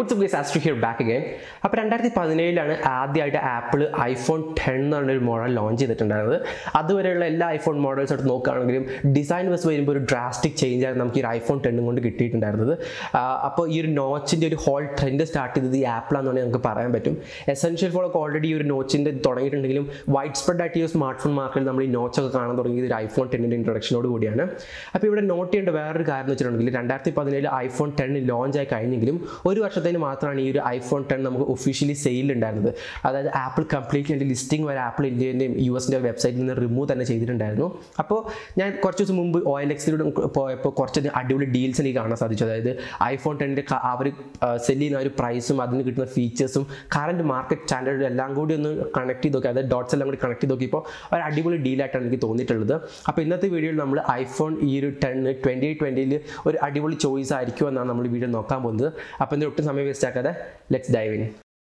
WhatsApp guys Astri here back again അപ്പോൾ രണ്ടായിരത്തി പതിനേഴിലാണ് ആദ്യമായിട്ട് ആപ്പിൾ ഐഫോൺ ടെൻ എന്ന് പറഞ്ഞൊരു മോഡൽ ലോഞ്ച് ചെയ്തിട്ടുണ്ടായിരുന്നത് അതുവരെയുള്ള എല്ലാ ഐഫോൺ മോഡൽസ് എടുത്ത് നോക്കുകയാണെങ്കിലും ഡിസൈൻ വെച്ച് വരുമ്പോൾ ഒരു ഡ്രാസ്റ്റിക് ചേഞ്ച് ആണ് നമുക്ക് ഈ ഒരു ഐഫോൺ ടെണ്ണും കൊണ്ട് കിട്ടിയിട്ടുണ്ടായിരുന്നത് ആ, അപ്പോൾ ഈ ഒരു നോച്ചിൻ്റെ ഒരു ഹോൾ ട്രെൻഡ് സ്റ്റാർട്ട് ചെയ്തത് ഈ ആപ്പിളാന്ന് വേണമെങ്കിൽ നമുക്ക് പറയാൻ പറ്റും എസെൻഷ്യൽ ഫോളൊക്കെ ഓൾറെഡി ഈ ഒരു നോച്ചിൻ്റെ തുടങ്ങിയിട്ടുണ്ടെങ്കിലും വൈഡ് സ്പ്രെഡ് ആയിട്ട് ഈ സ്മാർട്ട് ഫോൺ മാർക്കറ്റിൽ നമ്മൾ ഈ നോച്ചൊക്കെ കാണാൻ തുടങ്ങിയത് ഒരു ഐഫോൺ ടെന്നിൻ്റെ ഇൻട്രൊഡക്ഷനോട് കൂടിയാണ് അപ്പോൾ ഇവിടെ നോട്ട് ചെയ്യേണ്ട വേറൊരു കാര്യം എന്ന് വെച്ചിട്ടുണ്ടെങ്കിൽ രണ്ടായിരത്തി പതിനേഴ് ഐഫോൺ ടെൻ ലോഞ്ച് ആയി കഴിഞ്ഞെങ്കിലും ഒരു വർഷത്തേന് മാത്രമാണ് ഈ ഒരു ഐഫോൺ ടെൻ നമുക്ക് ഒഫീഷ്യലി സെയിലുണ്ടായിരുന്നത് അതായത് ആപ്പിൾ കംപ്ലീറ്റ്ലി അതിൻ്റെ ലിസ്റ്റിംഗ് വരെ ആപ്പിൾ ഇന്ത്യൻ്റെയും യു എസിൻ്റെ വെബ്സൈറ്റിൽ നിന്ന് റിമൂവ് തന്നെ ചെയ്തിട്ടുണ്ടായിരുന്നു അപ്പോൾ ഞാൻ കുറച്ച് ദിവസം മുമ്പ് ഓ എൽ എക്സിലൂടെ പോയപ്പോൾ കുറച്ച് അടിപൊളി ഡീൽസ് എനിക്ക് കാണാൻ സാധിച്ചു അതായത് ഐഫോൺ ടെന്നിൻ്റെ അവർ സെല് ചെയ്യുന്ന ഒരു പ്രൈസും അതിന് കിട്ടുന്ന ഫീച്ചേഴ്സും കറൻറ്റ് മാർക്കറ്റ് സ്റ്റാൻഡേർഡ് എല്ലാം കൂടി ഒന്ന് കണക്ട് ചെയ്ത് നോക്കി അതായത് ഡോട്ട്സ് എല്ലാം കൂടി കണക്ട് ചെയ്ത് നോക്കിയപ്പോൾ ഒരു അടിപൊളി ഡീലായിട്ടാണ് എനിക്ക് തോന്നിയിട്ടുള്ളത് അപ്പോൾ ഇന്നത്തെ വീഡിയോയിൽ നമ്മൾ ഐഫോൺ ഈ ഒരു ടെന്ന് ട്വൻറ്റി ട്വൻറ്റിയിൽ ഒരു അടിപൊളി ചോയ്സ് ആയിരിക്കും എന്നാണ് നമ്മൾ ഈ വീഡിയോ നോക്കാൻ പോകുന്നത് അപ്പോൾ ഇതിന് ഒട്ടും സമയം വേസ്റ്റ് ആക്കാതെ ലെറ്റ്സ് ഡൈവ് ഇൻ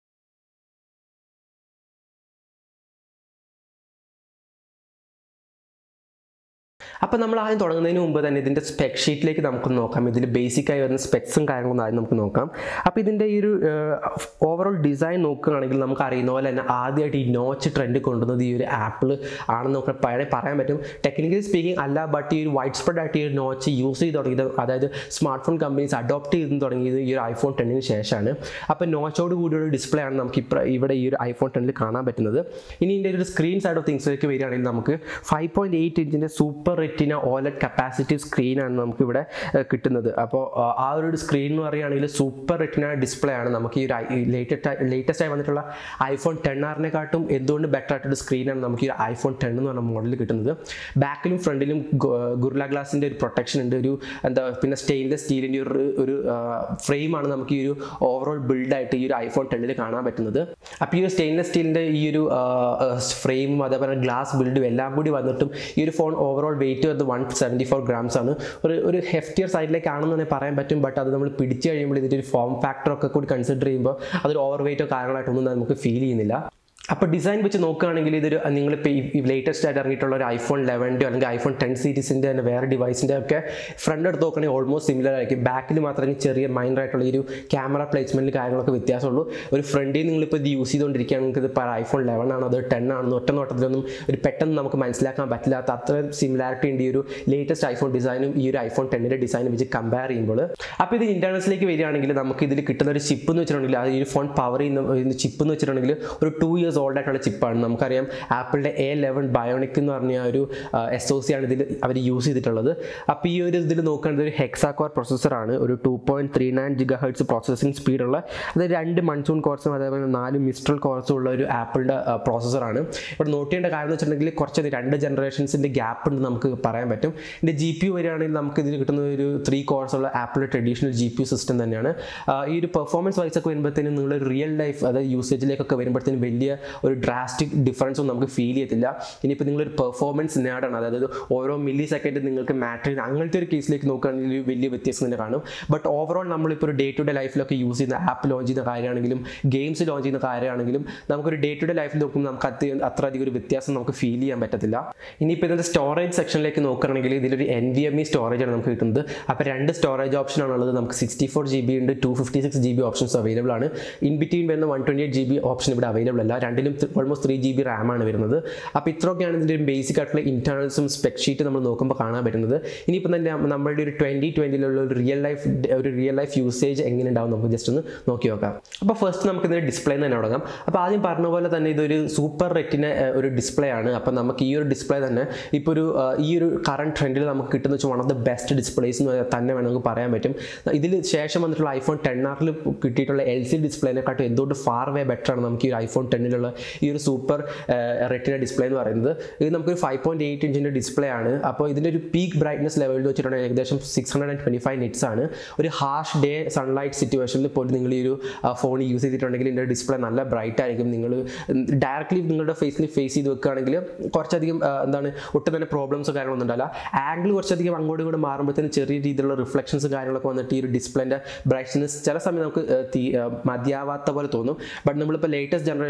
അപ്പോൾ നമ്മൾ ആദ്യം തുടങ്ങുന്നതിന് മുമ്പ് തന്നെ ഇതിൻ്റെ സ്പെക് ഷീറ്റിലേക്ക് നമുക്ക് നോക്കാം ഇതിൽ ബേസിക് ആയി വരുന്ന സ്പെക്സും കാര്യങ്ങളും ആദ്യം നമുക്ക് നോക്കാം അപ്പോൾ ഇതിൻ്റെ ഈ ഒരു ഓവറോൾ ഡിസൈൻ നോക്കുകയാണെങ്കിൽ നമുക്ക് അറിയുന്ന പോലെ തന്നെ ആദ്യമായിട്ട് ഈ നോച്ച് ട്രെൻഡ് കൊണ്ടുവന്നത് ഈ ഒരു ആപ്പിൾ ആണെന്ന് നമുക്ക് പഴയ പറയാൻ പറ്റും ടെക്നിക്കലി സ്പീക്കിംഗ് അല്ല ബട്ട് ഈ ഒരു വൈഡ് സ്പ്രെഡ് ആയിട്ട് ഈ ഒരു നോച്ച് യൂസ് ചെയ്ത് തുടങ്ങിയത് അതായത് സ്മാർട്ട് ഫോൺ കമ്പനീസ് അഡോപ്റ്റ് ചെയ്ത് തുടങ്ങിയത് ഈ ഒരു ഐഫോൺ ടെന്നിന് ശേഷമാണ് അപ്പോൾ നോച്ചോട് കൂടിയുള്ള ഡിസ്പ്ലേ ആണ് നമുക്ക് ഇപ്പ ഇവിടെ ഈ ഒരു ഐഫോൺ ടെന്നിൽ കാണാൻ പറ്റുന്നത് ഇനി ഇതിൻ്റെ ഒരു സ്ക്രീൻ സൈഡ് ഓഫ് തിങ്സിലേക്ക് വരികയാണെങ്കിൽ നമുക്ക് ഫൈവ് പോയിൻറ്റ് എയ്റ്റ് ഇഞ്ചിൻ്റെ സൂപ്പർ റെറ്റിന ഓലഡ് കപ്പാസിറ്റീവ് സ്ക്രീനാണ് നമുക്ക് ഇവിടെ കിട്ടുന്നത് അപ്പോൾ ആ ഒരു സ്ക്രീൻ എന്ന് പറയുകയാണെങ്കിൽ സൂപ്പർ റെറ്റിന ഡിസ്പ്ലേ ആണ് നമുക്ക് ഈ ഒരു ലേറ്റസ്റ്റ് ലേറ്റസ്റ്റ് ആയി വന്നിട്ടുള്ള ഐഫോൺ ടെൻ ആറിനെക്കാട്ടും എന്തുകൊണ്ട് ബെറ്റർ ആയിട്ടൊരു സ്ക്രീനാണ് നമുക്ക് ഈ ഐഫോൺ ടെൻ എന്ന് പറഞ്ഞ മോഡൽ കിട്ടുന്നത് ബാക്കിലും ഫ്രണ്ടിലും ഗുർല ഗ്ലാസിൻ്റെ ഒരു പ്രൊട്ടക്ഷൻ ഉണ്ട് ഒരു എന്താ പിന്നെ സ്റ്റെയിൻലെസ് സ്റ്റീലിൻ്റെ ഒരു ഒരു ഫ്രെയിമാണ് നമുക്ക് ഈ ഒരു ഓവറോൾ ബിൽഡായിട്ട് ഈ ഒരു ഐഫോൺ ടെന്നിൽ കാണാൻ പറ്റുന്നത് അപ്പോൾ ഈ ഒരു സ്റ്റെയിൻലെസ് സ്റ്റീലിൻ്റെ ഈ ഒരു ഫ്രെയിമും അതേപോലെ ഗ്ലാസ് ബിൽഡും എല്ലാം കൂടി വന്നിട്ടും ഈ ഒരു ഫോൺ ഓവറോൾ വെയിറ്റ് വരുന്നത് വൺ സെവൻറ്റി ഫോർ ഗ്രാംസ് ആണ് ഒരു ഒരു ഹെഫ്റ്റിയർ സൈഡിലേക്കാണെന്ന് തന്നെ പറയാൻ പറ്റും ബട്ട് അത് നമ്മൾ പിടിച്ചു കഴിയുമ്പോൾ ഇതിൻ്റെ ഒരു ഫോം ഫാക്ടർ ഒക്കെ കൂടി കൺസിഡർ ചെയ്യുമ്പോൾ അതൊരു ഓവർ വെയിറ്റോ കാര്യങ്ങളായിട്ടൊന്നും നമുക്ക് ഫീൽ ചെയ്യുന്നില്ല അപ്പോൾ ഡിസൈൻ വെച്ച് നോക്കുകയാണെങ്കിൽ ഇതൊരു നിങ്ങളിപ്പോൾ ഈ ലേറ്റസ്റ്റ് ആയിട്ട് ഇറങ്ങിയിട്ടുള്ള ഒരു ഐഫോൺ ലെവൻ്റെയോ അല്ലെങ്കിൽ ഐഫോൺ ടെൻ സീരീസിൻ്റെ തന്നെ വേറെ ഡിവൈസിൻ്റെ ഒക്കെ ഫ്രണ്ട് എടുത്ത് നോക്കുകയാണെങ്കിൽ ഓൾമോസ്റ്റ് സിമിലർ ആയിരിക്കും ബാക്കിൽ മാത്രമേ ചെറിയ മൈനർ ആയിട്ടുള്ള ഈ ഒരു ക്യാമറ പ്ലേസ്മെൻറ്റിൽ കാര്യങ്ങളൊക്കെ വ്യത്യാസമുള്ളൂ ഒരു ഫ്രണ്ടിൽ നിങ്ങളിപ്പോൾ ഇത് യൂസ് ചെയ്തുകൊണ്ടിരിക്കുകയാണെങ്കിൽ ഇത് ഇപ്പോൾ ഐഫോൺ ലെവൻ ആണോ അത് ടെൻ ആണെന്ന് ഒറ്റ നോട്ടത്തിലൊന്നും ഒരു പെട്ടെന്ന് നമുക്ക് മനസ്സിലാക്കാൻ പറ്റില്ലാത്ത അത്ര സിമിലാരിറ്റി ഉണ്ട് ഈ ഒരു ലേറ്റസ്റ്റ് ഐഫോൺ ഡിസൈനും ഈ ഒരു ഐഫോൺ ടെന്നിൻ്റെ ഡിസൈനും വെച്ച് കമ്പയർ ചെയ്യുമ്പോൾ അപ്പോൾ ഇത് ഇൻറ്റേർണൽസിലേക്ക് വരികയാണെങ്കിൽ നമുക്ക് ഇതിൽ കിട്ടുന്ന ഒരു ചിപ്പ് എന്ന് വെച്ചിട്ടുണ്ടെങ്കിൽ അത് ഈ ഒരു ഫോൺ പവർ ചെയ്യുന്ന ചിപ്പ് എന്ന് വെച്ചിട്ടുണ്ടെങ്കിൽ ഒരു ടു ഇയേഴ്സ് ഓൾഡ് ആയിട്ടുള്ള ചിപ്പാണ് നമുക്കറിയാം ആപ്പിളിൻ്റെ എ ലെവൻ ബയോണിക് എന്ന് പറഞ്ഞ ഒരു എസ് ഒ സി ആണ് ഇതിൽ അവർ യൂസ് ചെയ്തിട്ടുള്ളത് അപ്പോൾ ഈ ഒരു ഇതിൽ നോക്കുന്നത് ഒരു ഹെക്സാകോർ പ്രൊസസ്സറാണ് ഒരു two point three nine gigahertz processing സ്പീഡുള്ള അത് രണ്ട് മൺസൂൺ കോഴ്സും അതേപോലെ നാല് മിസ്ട്രൽ കോഴ്സും ഉള്ള ഒരു ആപ്പിളിൻ്റെ പ്രോസസ്സറാണ് ഇവിടെ നോട്ട് ചെയ്യേണ്ട കാര്യം എന്ന് വെച്ചിട്ടുണ്ടെങ്കിൽ കുറച്ച് രണ്ട് ജനറേഷൻസിൻ്റെ ഗ്യാപ്പ് ഉണ്ട് നമുക്ക് പറയാൻ പറ്റും ഇതിൻ്റെ ജി പി യു വരികയാണെങ്കിൽ നമുക്ക് ഇതിൽ കിട്ടുന്ന ഒരു ത്രീ കോഴ്സ് ഉള്ള ആപ്പിളിൻ്റെ traditional G P U system തന്നെയാണ് ഈ ഒരു പെർഫോമൻസ് വൈസ് ഒക്കെ വരുമ്പോഴത്തേനും നിങ്ങൾ റിയൽ ലൈഫ് അതായത് യൂസേജിലേക്കൊക്കെ വരുമ്പോഴത്തേനും വലിയ ഒരു ഡ്രാസ്റ്റിക് ഡിഫറൻസ് ഒന്നും നമുക്ക് ഫീൽ ചെയ്യത്തില്ല ഇനിയിപ്പോൾ നിങ്ങളൊരു പെർഫോമൻസ് നേടണം അതായത് ഓരോ മില്ലി സെക്കൻഡ് നിങ്ങൾക്ക് മാറ്റർ ചെയ്യുന്ന അങ്ങനത്തെ ഒരു കേസിലേക്ക് നോക്കുകയാണെങ്കിൽ വലിയ വ്യത്യാസം തന്നെ കാണും ബട്ട് ഓവറോൾ നമ്മളിപ്പോൾ ഒരു ഡേ ടു ഡേ ലൈഫിലൊക്കെ യൂസ് ചെയ്യുന്ന ആപ്പ് ലോഞ്ച് ചെയ്യുന്ന കാര്യമാണെങ്കിലും ഗെയിംസ് ലോഞ്ച് ചെയ്യുന്ന കാര്യമാണെങ്കിലും നമുക്കൊരു ഡേ ടു ഡേ ലൈഫിൽ നോക്കുമ്പോൾ നമുക്ക് അത്ര അത്ര അധികം ഒരു വ്യത്യാസം നമുക്ക് ഫീൽ ചെയ്യാൻ പറ്റത്തില്ല ഇനിയിപ്പോൾ ഇതിൻ്റെ സ്റ്റോറേജ് സെക്ഷനിലേക്ക് നോക്കുകയാണെങ്കിൽ ഇതിലൊരു N V M E storage ആണ് നമുക്ക് കിട്ടുന്നത് അപ്പോൾ രണ്ട് സ്റ്റോറേജ് ഓപ്ഷൻ ആണുള്ളത് നമുക്ക് സിക്സ്റ്റി ഫോർ ജി ബി ഉണ്ട് two fifty six G B options available ആണ് ഇൻ ബിറ്റ്വീൻ വരുന്ന one twenty eight G B option ഇവിടെ അവൈലബിൾ അല്ല രണ്ടിലും ഓൾമോസ്റ്റ് ത്രീ ജി ബി റാമാണ് വരുന്നത് അപ്പോൾ ഇത്രയൊക്കെയാണ് ഇതിൻ്റെ ബേസിക് ആയിട്ടുള്ള ഇൻറ്റേർണൽസും സ്പെക് ഷീറ്റ് നമ്മൾ നോക്കുമ്പോൾ കാണാൻ പറ്റുന്നത് ഇനിയിപ്പോൾ തന്നെ നമ്മളുടെ ഒരു ട്വൻറ്റി ട്വൻറ്റിയിലുള്ള ഒരു റിയൽ ലൈഫ് ഒരു റിയൽ ലൈഫ് യൂസേജ് എങ്ങനെ ഉണ്ടാവും നമുക്ക് ജസ്റ്റ് ഒന്ന് നോക്കി നോക്കാം അപ്പോൾ ഫസ്റ്റ് നമുക്ക് ഇതിൻ്റെ ഡിസ്പ്ലേ തന്നെ തുടങ്ങാം അപ്പോൾ ആദ്യം പറഞ്ഞ പോലെ തന്നെ ഇതൊരു സൂപ്പർ റെറ്റിന ഒരു ഡിസ്പ്ലേ ആണ് അപ്പോൾ നമുക്ക് ഈ ഒരു ഡിസ്പ്ലേ തന്നെ ഇപ്പോൾ ഒരു ഈ ഒരു കറണ്ട് ട്രെൻഡിൽ നമുക്ക് കിട്ടുന്ന വെച്ചാൽ one of the best displays എന്ന് തന്നെ വേണമെങ്കിൽ പറയാൻ പറ്റും ഇതിൽ ശേഷം വന്നിട്ടുള്ള ഐഫോൺ ടെൻ ആറിൽ കിട്ടിയിട്ടുള്ള എൽ സി ഡിസ്പ്ലേനെക്കാട്ടും എന്തുകൊണ്ട് ഫാർ വേ ബെറ്റർ ആണ് നമുക്ക് ഈ ഒരു ഐഫോൺ ടെന്നിലുള്ള ഈ ഒരു സൂപ്പർ റെറ്റിന ഡിസ്പ്ലേ എന്ന് പറയുന്നത് ഇത് നമുക്കൊരു ഫൈവ് പോയിൻറ്റ് എയ്റ്റ് ഇഞ്ചിൻ്റെ ഡിസ്പ്ലേ ആണ് അപ്പോൾ ഇതിൻ്റെ ഒരു പീക്ക് ബ്രൈറ്റ്നസ് ലെവലിൽ വെച്ചിട്ടുണ്ടെങ്കിൽ ഏകദേശം six hundred and twenty five nits ആണ് ഒരു ഹാഷ് ഡേ സൺലൈറ്റ് സിറ്റുവേഷനിൽ പോലും നിങ്ങൾ ഈ ഒരു ഫോൺ യൂസ് ചെയ്തിട്ടുണ്ടെങ്കിൽ ഇതിൻ്റെ ഡിസ്പ്ലേ നല്ല ബ്രൈറ്റ് ആയിരിക്കും നിങ്ങൾ ഡയറക്റ്റ്ലി നിങ്ങളുടെ ഫേസിൽ ഫേസ് ചെയ്ത് വെക്കുകയാണെങ്കിൽ കുറച്ചധികം എന്താണ് ഒട്ടും തന്നെ പ്രോബ്ലംസോ കാര്യങ്ങളൊന്നും ഉണ്ടാവില്ല ആംഗിൾ കുറച്ചധികം അങ്ങോട്ടും ഇങ്ങോട്ട് മാറുമ്പോഴത്തേനും ചെറിയ രീതിയിലുള്ള റിഫ്ലക്ഷൻസ് കാര്യങ്ങളൊക്കെ വന്നിട്ട് ഈ ഒരു ഡിസ്പ്ലേൻ്റെ ബ്രൈറ്റ്നസ് ചില സമയം നമുക്ക് മതിയാവാത്ത പോലെ തോന്നും ബട്ട് നമ്മളിപ്പോൾ ലേറ്റസ്റ്റ് ജനറേഷൻ ഐഫോൺസ്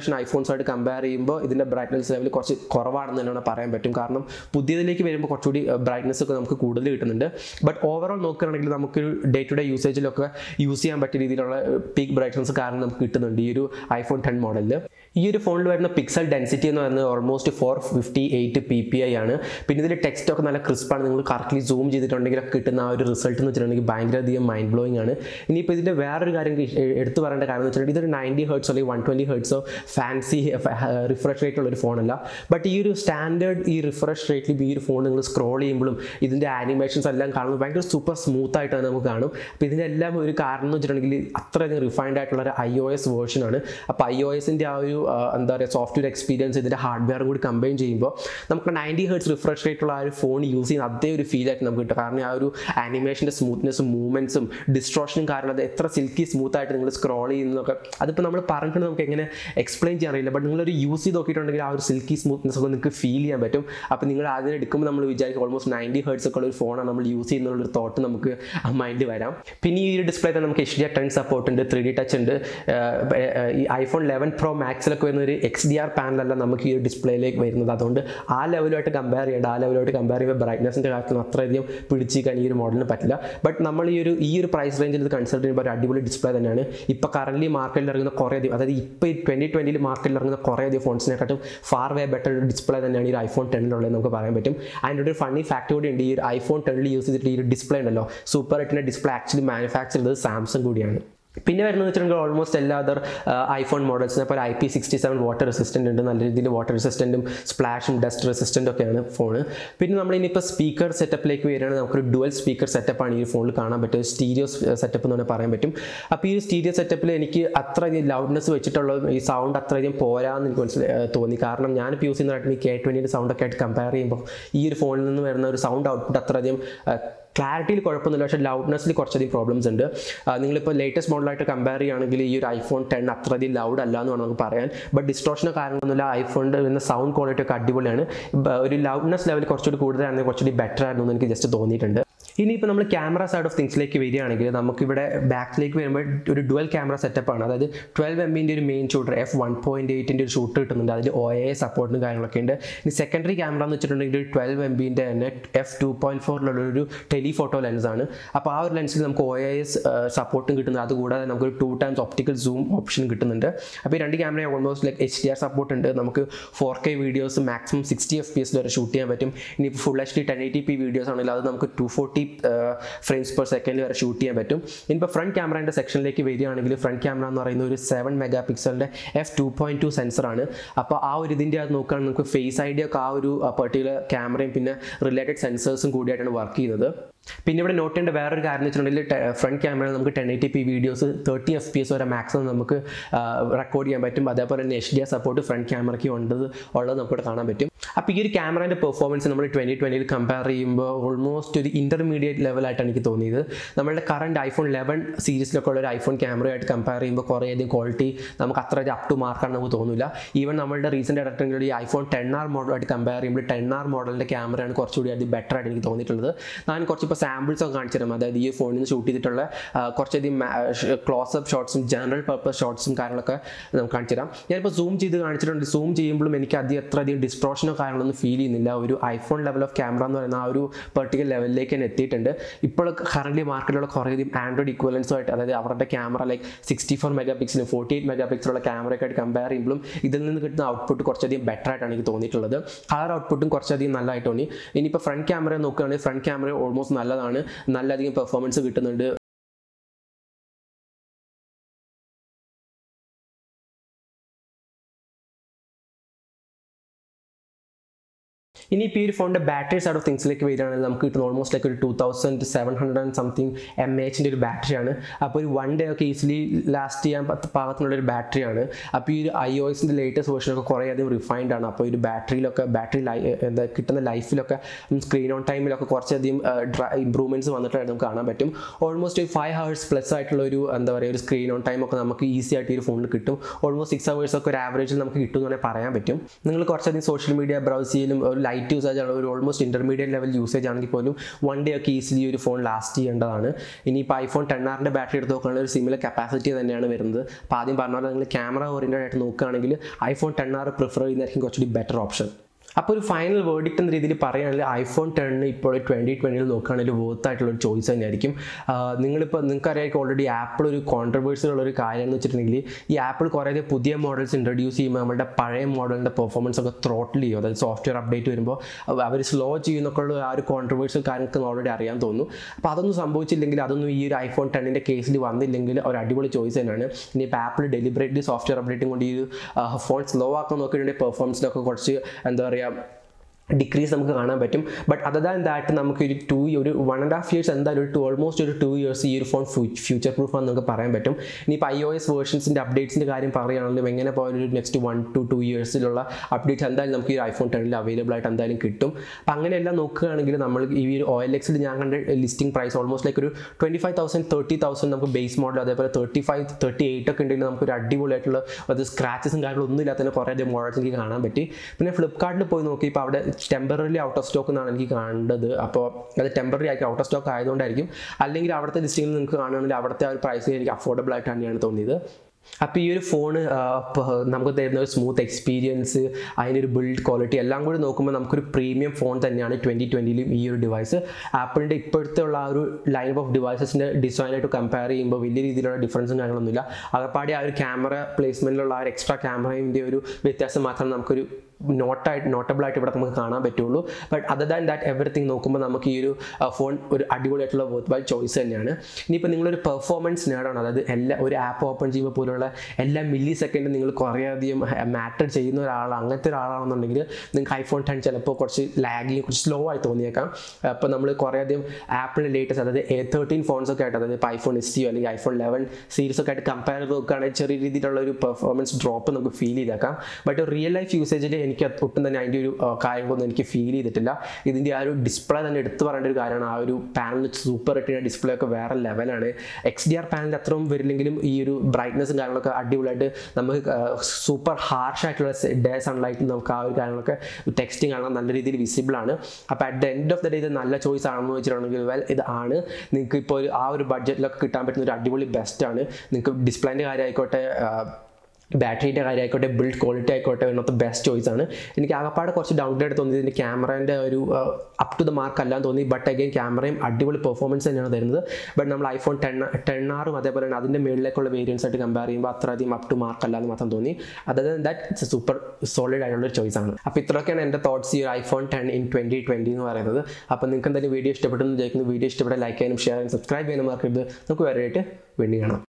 ഫോൺസുമായിട്ട് കമ്പയർ ചെയ്യുമ്പോൾ ഇതിൻ്റെ ബ്രൈറ്റ്നസ് ലെവൽ കുറച്ച് കുറവാണെന്ന് തന്നെ പറയാൻ പറ്റും കാരണം പുതിയതിലേക്ക് വരുമ്പോൾ കുറച്ചുകൂടി ബ്രൈറ്റ്നസ് ഒക്കെ നമുക്ക് കൂടുതൽ കിട്ടുന്നുണ്ട് ബട്ട് ഓവറോൾ നോക്കുകയാണെങ്കിൽ നമുക്ക് ഡേ ടു ഡേ യൂസേജിലൊക്കെ യൂസ് ചെയ്യാൻ പറ്റിയ രീതിയിലുള്ള പീക്ക് ബ്രൈറ്റ്നസ് കാരണം നമുക്ക് കിട്ടുന്നുണ്ട് ഈ ഒരു ഐഫോൺ ടെൻ മോഡലിൽ ഈ ഒരു ഫോണിൽ വരുന്ന പിക്സൽ ഡെൻസിറ്റി എന്ന് പറയുന്നത് almost four fifty eight P P I ആണ് പിന്നെ ഇതിൽ ടെക്സ്റ്റ് ഒക്കെ നല്ല ക്രിസ്പാണ് നിങ്ങൾ കറക്റ്റ്ലി സൂം ചെയ്തിട്ടുണ്ടെങ്കിൽ ഒക്കെ കിട്ടുന്ന ആ ഒരു റിസൾട്ട് എന്ന് വെച്ചിട്ടുണ്ടെങ്കിൽ ഭയങ്കരധികം മൈൻഡ് ബ്ലോയിങ് ആണ് ഇനിയിപ്പോൾ ഇതിൻ്റെ വേറൊരു കാര്യം എ- എടുത്തു പറയേണ്ട കാര്യം എന്ന് വെച്ചിട്ടുണ്ടെങ്കിൽ ഇതൊരു നയൻറ്റി ഹേർട്സ് അല്ലെങ്കിൽ വൺ ട്വൻറ്റി ഹേർട്സോ ഫാൻസി റിഫ്രഷ് റേറ്റ് ഉള്ള ഒരു ഫോണല്ല ബട്ട് ഈ ഒരു സ്റ്റാൻഡേർഡ് ഈ റിഫ്രഷ് റേറ്റിൽ ഈ ഒരു ഫോൺ നിങ്ങൾ സ്ക്രോൾ ചെയ്യുമ്പോഴും ഇതിൻ്റെ ആനിമേഷൻസ് എല്ലാം കാണുമ്പോൾ ഭയങ്കര സൂപ്പർ സ്മൂത്ത് ആയിട്ടാണ് നമുക്ക് കാണും അപ്പോൾ ഇതിൻ്റെ എല്ലാം ഒരു കാരണം എന്ന് വെച്ചിട്ടുണ്ടെങ്കിൽ അത്രയധികം റിഫൈൻഡ് ആയിട്ടുള്ള ഒരു ഐ ഒ എസ് വേർഷനാണ് അപ്പോൾ ഐ ഒ എസിൻ്റെ ആ ഒരു ആ, എന്താ പറയുക സോഫ്റ്റ്വെയർ എക്സ്പീരിയൻസ് ഇതിൻ്റെ ഹാർഡ്വെയറും കൂടി കമ്പൈൻ ചെയ്യുമ്പോൾ നമുക്ക് നയൻറ്റി ഹേർട്സ് റിഫ്രഷ് റേറ്റ് ഉള്ള ആ ഒരു ഫോൺ യൂസ് ചെയ്യുന്ന അതേ ഒരു ഫീൽ ആയിട്ട് നമുക്ക് കിട്ടും കാരണം ആ ഒരു ആനിമേഷൻ്റെ സ്മൂത്ത്നെസ്സും മൂവ്മെൻറ്റ്സും ഡിസ്ട്രോഷനും കാരണം അത് എത്ര സിൽക്കി സ്മൂത്ത് ആയിട്ട് നിങ്ങൾ സ്ക്രോൾ ചെയ്യുന്നതൊക്കെ അതിപ്പോൾ നമ്മൾ പറഞ്ഞിട്ട് നമുക്ക് എങ്ങനെ എക്സ്പ്ലെയിൻ ചെയ്യാൻ അറിയില്ല ബട്ട് നിങ്ങളൊരു യൂസ് ചെയ്ത് നോക്കിയിട്ടുണ്ടെങ്കിൽ ആ ഒരു സിൽക്കി സ്മൂത്ത്നെസ് ഒക്കെ നിങ്ങൾക്ക് ഫീൽ ചെയ്യാൻ പറ്റും അപ്പോൾ നിങ്ങൾ അതിന് എടുക്കുമ്പോൾ നമ്മൾ വിചാരിക്കും ഓൾമോസ്റ്റ് നയൻറ്റി ഹേർട്സ് ഒക്കെ ഉള്ള ഒരു ഫോണാണ് നമ്മൾ യൂസ് ചെയ്യുന്നുള്ളൊരു തോട്ട് നമുക്ക് ആ മൈൻഡിൽ വരാം പിന്നെ ഈ ഒരു ഡിസ്പ്ലേ തന്നെ നമുക്ക് H D R ten support ഉണ്ട് ത്രീ ഡി ടച്ച് ഉണ്ട് ആഹ് ആഹ് ഈ ഐഫോൺ ലെവൻ പ്രോ മാക്സിലൊക്കെ വരുന്ന ഒരു എക്സ് ഡി ആർ പാനലല്ല നമുക്ക് ഈ ഒരു ഡിസ്പ്ലേയിലേക്ക് വരുന്നത് അതുകൊണ്ട് ആ ലെവലുമായിട്ട് കമ്പയർ ചെയ്യേണ്ട ആ ലെവലുമായിട്ട് കമ്പയർ ചെയ്യുമ്പോൾ ബ്രൈറ്റ്നസിൻ്റെ കാര്യത്തിൽ അത്രയധികം പിടിച്ചിരിക്കാൻ ഈ ഒരു മോഡലിന് പറ്റില്ല ബട്ട് നമ്മൾ ഈ ഒരു ഈ ഒരു പ്രൈസ് റേഞ്ചിൽ ഇത് കൺസിഡർ ചെയ്യുമ്പോൾ ഒരു അടിപൊളി ഡിസ്പ്ലേ തന്നെയാണ് ഇപ്പോൾ കറന്റ് മാർക്കറ്റിൽ ഇറങ്ങുന്ന കുറേ അധികം അതായത് ഇപ്പോൾ ഈ ട്വൻറ്റി ട്വൻറ്റിയിൽ മാർക്കറ്റിൽ ഇറങ്ങുന്ന കുറേ അധികം ഫോൺസിനെക്കാട്ടും ഫാർ വേ ബെറ്റർ ഒരു ഡിസ്പ്ലേ തന്നെയാണ് ഈ ഒരു ഐഫോൺ ടെന്നിലുള്ളത് നമുക്ക് പറയാൻ പറ്റും അതിൻ്റെ ഒരു ഫണ്ണി ഫാക്ട് കൂടി ഉണ്ട് ഈ ഒരു ഐഫോൺ ടെന്നിൽ യൂസ് ചെയ്തിട്ട് ഈ ഒരു ഡിസ്പ്ലേ ഉണ്ടല്ലോ സൂപ്പർ എട്ടിൻ്റെ ഡിസ്പ്ലേ ആക്ച്വലി മാനുഫാക്ചർ ചെയ്തത് സാംസങ് കൂടിയാണ് പിന്നെ വരുന്നത് വെച്ചിട്ടുണ്ടെങ്കിൽ ഓൾമോസ്റ്റ് എല്ലാ അതർ ഐഫോൺ മോഡൽസിനെ പോലെ I P sixty seven water resistant ഉണ്ട് നല്ല രീതിയിൽ വാട്ടർ റെസിസ്റ്റൻറ്റും സ്പ്ലാഷും ഡസ്റ്റ് റെസിസ്റ്റൻ്റ് ഒക്കെയാണ് ഫോൺ പിന്നെ നമ്മൾ ഇനിയിപ്പോൾ സ്പീക്കർ സെറ്റപ്പിലേക്ക് വരികയാണെങ്കിൽ നമുക്കൊരു ഡുവൽ സ്പീക്കർ സെറ്റപ്പാണ് ഈ ഫോണിൽ കാണാൻ പറ്റും സ്റ്റീരിയോ സെറ്റപ്പ് എന്ന് തന്നെ പറയാൻ പറ്റും അപ്പോൾ ഈ സ്റ്റീരിയോ സെറ്റപ്പിൽ എനിക്ക് അത്രയധികം ലൗഡ്നെസ് വെച്ചിട്ടുള്ള ഈ സൗണ്ട് അത്രയധികം പോരാന്ന് എനിക്ക് മനസ്സിലായി തോന്നി കാരണം ഞാനിപ്പോൾ യൂസ് ചെയ്യുന്ന റെഡ്മി കെ ട്വൻറ്റിൻ്റെ സൗണ്ടൊക്കെ ആയിട്ട് കമ്പയർ ചെയ്യുമ്പോൾ ഈ ഒരു ഫോണിൽ നിന്ന് വരുന്ന ഒരു സൗണ്ട് ഔട്ട്പുട്ട് അത്രയധികം ക്ലാരിറ്റിയിൽ കുഴപ്പമൊന്നുമില്ല പക്ഷേ ലൗഡ്നെസ്സിൽ കുറച്ചധികം പ്രോബ്ലംസ് ഉണ്ട് ആ, നിങ്ങളിപ്പോൾ ലേറ്റസ്റ്റ് മോഡലായിട്ട് കമ്പയർ ചെയ്യുകയാണെങ്കിൽ ഈ ഒരു ഐഫോൺ ടെൻ അത്രയധികം ലൗഡ് അല്ല എന്ന് വേണം നമുക്ക് പറയാൻ ബട്ട് ഡിസ്ട്രോഷനോ കാര്യങ്ങളൊന്നുമില്ല ഐഫോണിൻ്റെ വരുന്ന സൗണ്ട് ക്വാളിറ്റി ഒക്കെ അടിപൊളിയാണ് ബ- ഒരു ലൗഡ്നെസ് ലെവൽ കുറച്ചുകൂടി കൂടുതലാണെങ്കിൽ കുറച്ചുകൂടി ബെറ്റർ ആയിരുന്നു എന്ന് എനിക്ക് ജസ്റ്റ് തോന്നിയിട്ടുണ്ട് ഇനിയിപ്പോൾ നമ്മൾ ക്യാമറ സൈഡ് ഓഫ് തിങ്സിലേക്ക് വരികയാണെങ്കിൽ നമുക്കിവിടെ ബാക്കിലേക്ക് വരുമ്പോൾ ഒരു ഡുവൽ ക്യാമറ സെറ്റപ്പാണ് അതായത് ട്വൽവ് എം ബിൻ്റെ ഒരു main shooter F one point എയ്റ്റിൻ്റെ ഒരു ഷൂട്ട് കിട്ടുന്നുണ്ട് അതിൽ ഒ എ സപ്പോർട്ടും കാര്യങ്ങളൊക്കെ ഉണ്ട് ഇനി സെക്കൻഡറി ക്യാമറ എന്ന് വെച്ചിട്ടുണ്ടെങ്കിൽ ട്വൽവ് എം ബിൻ്റെ തന്നെ എഫ് ടു പോയിൻറ്റ് ഫോറിലുള്ള ഒരു ടെലിഫോട്ടോ ലെൻസാണ് അപ്പോൾ ആ ഒരു ലെൻസിൽ നമുക്ക് ഒ എസ് സപ്പോർട്ടും കിട്ടുന്നത് അതുകൂടാതെ നമുക്ക് two times optical zoom option കിട്ടുന്നുണ്ട് അപ്പോൾ ഈ രണ്ട് camera almost like H D R support ഉണ്ട് നമുക്ക് four K videos maximum sixty F P S വരെ ഷൂട്ട് ചെയ്യാൻ പറ്റും ഇനിയിപ്പോൾ full H D ten eighty P videos ആണെങ്കിൽ അത് നമുക്ക് two forty frames per second വരെ ഷൂട്ട് ചെയ്യാൻ പറ്റും ഇനിയിപ്പോൾ ഫ്രണ്ട് ക്യാമറേൻ്റെ സെക്ഷനിലേക്ക് വരികയാണെങ്കിൽ ഫ്രണ്ട് ക്യാമറ എന്ന് പറയുന്ന ഒരു സെവൻ മെഗാ പിക്സലിൻ്റെ എഫ് ടു പോയിൻറ്റ് ടു സെൻസറാണ് അപ്പോൾ ആ ഒരു ഇതിൻ്റെ അത് നോക്കുകയാണെങ്കിൽ നമുക്ക് ഫേസ് ഐ ഡി ഒക്കെ ആ ഒരു പെർട്ടിക്കുലർ ക്യാമറയും പിന്നെ റിലേറ്റഡ് സെൻസേഴ്സും കൂടിയായിട്ടാണ് വർക്ക് ചെയ്യുന്നത് പിന്നെ ഇവിടെ നോട്ട് ചെയ്യേണ്ട വേറൊരു കാര്യം എന്ന് വെച്ചിട്ടുണ്ടെങ്കിൽ ഫ്രണ്ട് ക്യാമറ നമുക്ക് ten eighty P videos thirty F P S വരെ മാക്സിമം നമുക്ക് റെക്കോർഡ് ചെയ്യാൻ പറ്റും അതേപോലെ തന്നെ H D R support front ക്യാമറയ്ക്ക് ഉണ്ടത് ഉള്ളത് നമുക്കിവിടെ കാണാൻ പറ്റും അപ്പോൾ ഈ ഒരു ക്യാമറേൻ്റെ പെർഫോമൻസ് നമ്മൾ ട്വൻറ്റി ട്വൻറ്റിയിൽ കമ്പയർ ചെയ്യുമ്പോൾ ഓൾമോസ്റ്റ് ഒരു ഇൻ്റർമീഡിയറ്റ് ലെവലായിട്ടാണ് എനിക്ക് തോന്നിയത് നമ്മളുടെ കറണ്ട് ഐഫോൺ ലെവൻ സീരീസിലൊക്കെ ഉള്ള ഒരു ഐഫോൺ ക്യാമറയായിട്ട് കമ്പയർ ചെയ്യുമ്പോൾ കുറേയധികം ക്വാളിറ്റി നമുക്ക് അത്ര അപ് ടു മാർക്കാണ് നമുക്ക് തോന്നില്ല ഈവൻ നമ്മളുടെ റീസെൻ്റ് ആയിട്ടുണ്ടെങ്കിൽ ഈ ഐഫോൺ ടെൻ ആർ മോഡലായിട്ട് കമ്പയർ ചെയ്യുമ്പോൾ ടെൻ ആർ മോഡലിൻ്റെ ക്യാമറയാണ് കുറച്ചുകൂടി അത് ബെറ്റർ ആയിട്ട് എനിക്ക് തോന്നിയിട്ടുള്ളത് ഞാൻ കുറച്ച് ഇപ്പോൾ സാമ്പിൾസ് ഒക്കെ കാണിച്ചു തരാം അതായത് ഈ ഫോണിൽ നിന്ന് ഷൂട്ട് ചെയ്തിട്ടുള്ള ആ, കുറച്ചധികം ക്ലോസപ്പ് ഷോട്ട്സും ജനറൽ പർപ്പസ് ഷോട്ട്സും കാര്യങ്ങളൊക്കെ നമുക്ക് കാണിച്ചു തരാം ഞാനിപ്പോൾ സൂം ചെയ്ത് കാണിച്ചിട്ടുണ്ട് സൂം ചെയ്യുമ്പോഴും എനിക്ക് അധികം അത്ര അധികം ഡിസ്ട്രോഷനോ കാര്യങ്ങളൊന്നും ഫീൽ ചെയ്യുന്നില്ല ഒരു ഐഫോൺ ലെവൽ ഓഫ് ക്യാമറ എന്ന് പറയുന്ന ആ ഒരു പെർട്ടിക്കുലർ ലെവലിലേക്ക് തന്നെ എത്തിയിട്ടുണ്ട് ഇപ്പോൾ കറന്റ് മാർക്കറ്റിലുള്ള കുറേയധികം ആൻഡ്രോയിഡ് ഇക്വലൻസുമായിട്ട് അതായത് അവരുടെ camera like sixty four mega പിക്സലും ഫോർട്ടി എയ്റ്റ് മെഗാ പിക്സലുള്ള ക്യാമറയൊക്കെ ആയിട്ട് കമ്പയർ ചെയ്യുമ്പോഴും ഇതിൽ നിന്ന് കിട്ടുന്ന ഔട്ട്പുട്ട് കുറച്ചധികം ബെറ്റർ ആയിട്ടാണ് എനിക്ക് തോന്നിയിട്ടുള്ളത് ആ ഒരു ഔട്ട്പുട്ടും കുറച്ചധികം നല്ലതായിട്ട് തോന്നി ഇനിയിപ്പോൾ ഫ്രണ്ട് ക്യാമറ നോക്കുകയാണെങ്കിൽ ഫ്രണ്ട് ക്യാമറ ഓൾമോസ്റ്റ് നല്ലതാണ് നല്ലധികം പെർഫോമൻസ് കിട്ടുന്നുണ്ട് ഇനിയിപ്പോൾ ഈ ഒരു ഫോണിൻ്റെ ബാറ്ററി സൈഡ് ഓഫ് തിങ്സിലേക്ക് വരികയാണെങ്കിൽ നമുക്ക് കിട്ടുന്ന ഓൾമോസ്റ്റ് ലൈക്ക് ഒരു two thousand seven hundred and something M എച്ചിൻ്റെ ഒരു ബാറ്ററിയാണ് അപ്പോൾ ഒരു വൺ ഡേ ഒക്കെ ഈസിലി ലാസ്റ്റ് ചെയ്യാൻ പത്ത- പാകത്തിനുള്ള ഒരു ബാറ്ററിയാണ് അപ്പോൾ ഈ ഒരു ഐ ഒ എസിൻ്റെ ലേറ്റസ്റ്റ് വേർഷനൊക്കെ കുറേ അധികം റിഫൈൻഡ് ആണ് അപ്പോൾ ഈ ഒരു ബാറ്ററിയിലൊക്കെ ബാറ്ററി ലൈ എന്താ കിട്ടുന്ന ലൈഫിലൊക്കെ സ്ക്രീൻ ഓൺ ടൈമിലൊക്കെ കുറച്ചധികം ഇമ്പ്രൂവ്മെൻറ്റ്സ് വന്നിട്ടായിട്ട് നമുക്ക് കാണാൻ പറ്റും ഓൾമോസ്റ്റ് ഒരു ഫൈവ് ഹവേഴ്സ് പ്ലസ് ആയിട്ടുള്ള ഒരു എന്താ പറയുക ഒരു സ്ക്രീൻ ഓൺ ടൈം ഒക്കെ നമുക്ക് ഈസി ആയിട്ട് ഈ ഒരു ഫോണിൽ കിട്ടും ഓൾമോസ്റ്റ് സിക്സ് ഹവേഴ്സ് ഒക്കെ ഒരു ആവറേജിൽ നമുക്ക് കിട്ടും എന്ന് വേണമെങ്കിൽ പറയാൻ പറ്റും നിങ്ങൾ കുറച്ചധികം സോഷ്യൽ മീഡിയ ബ്രൗസ് ചെയ്യലും ഒരു ലൈറ്റ് ലൈറ്റ് യൂസേജ് ആണ് ഒരു ഓൾമോസ്റ്റ് ഇൻ്റർമീഡിയറ്റ് ലെവൽ യൂസേജ് ആണെങ്കിൽ പോലും വൺ ഡേ ഒക്കെ ഈസിലി ഒരു ഫോൺ ലാസ്റ്റ് ചെയ്യേണ്ടതാണ് ഇനിയിപ്പോൾ ഐഫോൺ ടെൻ ആറിൻ്റെ ബാറ്ററി എടുത്ത് നോക്കുകയാണെങ്കിൽ ഒരു സിമിലർ കപ്പാസിറ്റി തന്നെയാണ് വരുന്നത് അപ്പോൾ ആദ്യം പറഞ്ഞ പോലെ നിങ്ങൾ ക്യാമറ ഓറിയൻറ്റഡ് ആയിട്ട് നോക്കുകയാണെങ്കിൽ ഐഫോൺ ടെൻ ആർ പ്രിഫർ ചെയ്യുന്നതായിരിക്കും കുറച്ചുകൂടി ബെറ്റർ ഓപ്ഷൻ അപ്പോൾ ഒരു ഫൈനൽ വേർഡിക്റ്റ് എന്ന രീതിയിൽ പറയുകയാണെങ്കിൽ ഐഫോൺ ടെണ്ണിന് ഇപ്പോൾ ട്വൻറ്റി ട്വൻറ്റിയിൽ നോക്കുകയാണെങ്കിൽ വർത്ത് ആയിട്ടുള്ള ഒരു ചോയ്സ് തന്നെയായിരിക്കും ആഹ് നിങ്ങളിപ്പോൾ നിങ്ങൾക്കറിയാം ഓൾറെഡി ആപ്പിൾ ഒരു കോൺട്രവേഴ്സി ഉള്ള ഒരു കാര്യം എന്ന് വെച്ചിട്ടുണ്ടെങ്കിൽ ഈ ആപ്പിൾ കുറേ പുതിയ മോഡൽസ് ഇൻട്രൊഡ്യൂസ് ചെയ്യുമ്പോൾ നമ്മുടെ പഴയ മോഡലിൻ്റെ പെർഫോമൻസ് ഒക്കെ ത്രോട്ടിൽ ചെയ്യും അതായത് സോഫ്റ്റ്വെയർ അപ്ഡേറ്റ് വരുമ്പോൾ അവർ സ്ലോ ചെയ്യുന്നൊക്കെ ഉള്ള ആ ഒരു കോൺട്രവേഴ്സ്യൽ കാര്യങ്ങൾക്ക് ഓൾറെഡി അറിയാൻ തോന്നുന്നു അപ്പോൾ അതൊന്നും സംഭവിച്ചില്ലെങ്കിൽ അതൊന്നും ഈ ഒരു ഐഫോൺ ടെന്നിൻ്റെ കേസിൽ വന്നില്ലെങ്കിൽ ഒരു അടിപൊളി ചോയ്സ് തന്നെയാണ് ഇനിയിപ്പോൾ ആപ്പിൾ ഡെലിബറേറ്റ്ലി സോഫ്റ്റ്വെയർ അപ്ഡേറ്റും കൊണ്ട് ഈ ഒരു ഫോൺ സ്ലോ ആക്കാൻ നോക്കിയിട്ടുണ്ടെങ്കിൽ പെർഫോമൻസിലൊക്കെ കുറച്ച് എന്താ പറയുക ഡിക്രീസ് നമുക്ക് കാണാൻ പറ്റും ബട്ട് അതർ ദാൻ ദാറ്റ് നമുക്ക് ഒരു ടു ഒരു വൺ ആൻഡ് ഹാഫ് ഇയേഴ്സ് എന്തായാലും ഒരു ടു ഓൾമോസ്റ്റ് ഒരു ടു ഇയേഴ്സ് ഈ ഒരു ഫോൺ ഫ്യൂച്ചർ പ്രൂഫ് ആണെന്ന് നമുക്ക് പറയാൻ പറ്റും ഇനിയിപ്പോൾ ഐ ഒ എസ് വേർഷൻസിൻ്റെ അപ്ഡേറ്റ്സിൻ്റെ കാര്യം പറയുകയാണെങ്കിലും എങ്ങനെ പോയാലും ഒരു നെക്സ്റ്റ് വൺ ടു ടു ഇയേഴ്സിലുള്ള അപ്ഡേറ്റ്സ് എന്തായാലും നമുക്ക് ഈ ഐഫോൺ ടെണിൽ അവൈലബിൾ ആയിട്ട് എന്തായാലും കിട്ടും അപ്പം അങ്ങനെയെല്ലാം നോക്കുകയാണെങ്കിൽ നമ്മൾ ഈ ഒരു ഒ എൽ എക്സിൽ ഞാൻ കണ്ട ലിസ്റ്റിംഗ് പ്രൈസ് ഓൾമോസ്റ്റ് ലൈക്ക് ഒരു twenty five thousand thirty thousand നമുക്ക് ബേസ് മോഡൽ അതേപോലെ തേർട്ടി ഫൈവ് തേർട്ടി എയ്റ്റ് ഒക്കെ ഉണ്ടെങ്കിൽ നമുക്ക് ഒരു അടിപൊളിയായിട്ടുള്ള അത് സ്ക്രാച്ചസും കാര്യങ്ങളും ഒന്നും ഇല്ലാത്തതിന് കുറേ അധികം മോഡൽസ് എനിക്ക് കാണാൻ പറ്റി പിന്നെ ഫ്ലിപ്കാർട്ടിൽ പോയി നോക്കി ഇപ്പോൾ അവിടെ ടെമ്പററി ഔട്ട് ഓഫ് സ്റ്റോക്ക് എന്നാണ് എനിക്ക് കണ്ടത് അപ്പോൾ അത് ടെമ്പററി ആയിരിക്കും ഔട്ട് ഓഫ് സ്റ്റോക്ക് ആയതുകൊണ്ടായിരിക്കും അല്ലെങ്കിൽ അവിടുത്തെ ലിസ്റ്റിങ്ങിൽ നിങ്ങൾക്ക് കാണുകയാണെങ്കിൽ അവിടുത്തെ ആ ഒരു പ്രൈസ് എനിക്ക് അഫോർഡബിൾ ആയിട്ട് തന്നെയാണ് തോന്നിയത് അപ്പോൾ ഈ ഒരു ഫോണ് നമുക്ക് തരുന്ന ഒരു സ്മൂത്ത് എക്സ്പീരിയൻസ് അതിനൊരു ബിൽഡ് ക്വാളിറ്റി എല്ലാം കൂടി നോക്കുമ്പോൾ നമുക്കൊരു പ്രീമിയം ഫോൺ തന്നെയാണ് ട്വൻറ്റി ട്വൻറ്റിയിലും ഈ ഒരു ഡിവൈസ് ആപ്പിളിൻ്റെ ഇപ്പോഴത്തെ ഉള്ള ആ ഒരു ലൈൻ ഓഫ് ഡിവൈസസിൻ്റെ ഡിസൈനായിട്ട് കമ്പയർ ചെയ്യുമ്പോൾ വലിയ രീതിയിലുള്ള ഡിഫറൻസും കാര്യങ്ങളൊന്നുമില്ല അകപ്പാടി ആ ഒരു ക്യാമറ പ്ലേസ്മെൻറ്റിലുള്ള ആ ഒരു എക്സ്ട്രാ ക്യാമറയുടെ ഒരു വ്യത്യാസം മാത്രം നമുക്കൊരു നോട്ടായിട്ട് നോട്ടബിൾ ആയിട്ട് ഇവിടെ നമുക്ക് കാണാൻ പറ്റുള്ളൂ but other than that everything നോക്കുമ്പോൾ നമുക്ക് ഈ ഒരു ഫോൺ ഒരു അടിപൊളിയായിട്ടുള്ള വർത്ത് ബൈ ചോയ്സ് തന്നെയാണ് ഇനിയിപ്പോൾ നിങ്ങളൊരു പെർഫോമൻസ് നേടണം അതായത് എല്ലാ ഒരു ആപ്പ് ഓപ്പൺ ചെയ്യുമ്പോൾ പോലുള്ള എല്ലാ മില്ലി സെക്കൻഡും നിങ്ങൾ കുറേയധികം മാറ്റർ ചെയ്യുന്ന ഒരാൾ അങ്ങനത്തെ ഒരാളാണെന്നുണ്ടെങ്കിൽ നിങ്ങൾക്ക് ഐഫോൺ ടെൻ ചിലപ്പോൾ കുറച്ച് ലാഗിങ് കുറച്ച് സ്ലോ ആയി തോന്നിയേക്കാം അപ്പോൾ നമ്മൾ കുറേയധികം ആപ്പിളിൻ്റെ ലേറ്റസ്റ്റ് അതായത് എ തേർട്ടീൻ ഫോൺസ് ഒക്കെ ആയിട്ട് അതായത് ഇപ്പോൾ ഐഫോൺ എസ് സിയോ അല്ലെങ്കിൽ ഐഫോൺ ലെവൻ സീരീസ് ഒക്കെ ആയിട്ട് കമ്പയർ ചെയ്ത് നോക്കുകയാണെങ്കിൽ ചെറിയ രീതിയിലുള്ള ഒരു പെർഫോമൻസ് ഡ്രോപ്പ് നമുക്ക് ഫീൽ ചെയ്തേക്കാം ബട്ട് റിയൽ ലൈഫ് യൂസേജിൽ എനിക്ക് അത് ഒട്ടും തന്നെ അതിൻ്റെ ഒരു ആ, കാര്യങ്ങളൊന്നും എനിക്ക് ഫീൽ ചെയ്തിട്ടില്ല ഇതിൻ്റെ ആ ഒരു ഡിസ്പ്ലേ തന്നെ എടുത്തു പറയേണ്ട ഒരു കാര്യമാണ് ആ ഒരു പാനൽ സൂപ്പർ റെറ്റിന ഡിസ്പ്ലേ ഒക്കെ വേറെ ലെവലാണ് എക്സ് ഡി ആർ പാനലിൽ അത്രയും വരില്ലെങ്കിലും ഈ ഒരു ബ്രൈറ്റ്നസ്സും കാര്യങ്ങളൊക്കെ അടിപൊളിയായിട്ട് നമുക്ക് സൂപ്പർ ഹാർഷ് ആയിട്ടുള്ള ഡേ സൺലൈറ്റിൽ നമുക്ക് ആ ഒരു കാര്യങ്ങളൊക്കെ ടെക്സ്റ്റിംഗ് കാണാൻ നല്ല രീതിയിൽ വിസിബിൾ ആണ് അപ്പോൾ at the end of the day ഇത് നല്ല ചോയ്സ് ആണെന്ന് വെച്ചിട്ടുണ്ടെങ്കിൽ വെൽ ഇത് ആണ് നിങ്ങൾക്ക് ഇപ്പോൾ ഒരു ആ ഒരു ബഡ്ജറ്റിലൊക്കെ കിട്ടാൻ പറ്റുന്ന ഒരു അടിപൊളി ബെസ്റ്റ് ആണ് നിങ്ങൾക്ക് ഡിസ്പ്ലേൻ്റെ കാര്യം ആയിക്കോട്ടെ ആ, ബാറ്ററിയുടെ കാര്യം ആയിക്കോട്ടെ ബിൽഡ് ക്വാളിറ്റി ആയിക്കോട്ടെ one of the best choice ആണ് എനിക്ക് ആകപ്പാടെ കുറച്ച് ഡൗൺഗ്രേഡ് തോന്നിയത് ഇതിൻ്റെ ക്യാമറേൻ്റെ ഒരു അപ് ടു ദ മാർക്ക് അല്ലാന്ന് തോന്നി ബട്ട് അഗൈൻ ക്യാമറയും അടിപൊളി പെർഫോമൻസ് തന്നെയാണ് തരുന്നത് ബട്ട് നമ്മൾ ഐഫോൺ ടെൻ ടെൻ ആറും അതേപോലെ തന്നെ അതിൻ്റെ മുകളിലേക്കുള്ള വേരിയൻസ് ആയിട്ട് കമ്പയർ ചെയ്യുമ്പോൾ അത്രയധികം അപ് ടു മാർക്ക് അല്ലാന്ന് മാത്രം തോന്നി അതായത് ദാറ്റ് സൂപ്പർ സോളിഡ് ആയിട്ടുള്ള ഒരു ചോയ്സ് ആണ് അപ്പോൾ ഇത്രയൊക്കെയാണ് എൻ്റെ തോട്ട്സ് ഈ iPhone ten in twenty twenty എന്ന് പറയുന്നത് അപ്പോൾ നിങ്ങൾക്ക് എന്തായാലും വീഡിയോ ഇഷ്ടപ്പെട്ടെന്ന് വിചാരിക്കുന്നു വീഡിയോ ഇഷ്ടപ്പെട്ട ലൈക്ക് ചെയ്യാനും ഷെയർ ചെയ്യാനും സബ്സ്ക്രൈബ് ചെയ്യാനും മറക്കരുത് നമുക്ക് വേറെ ആയിട്ട് വീണ്ടും കാണാം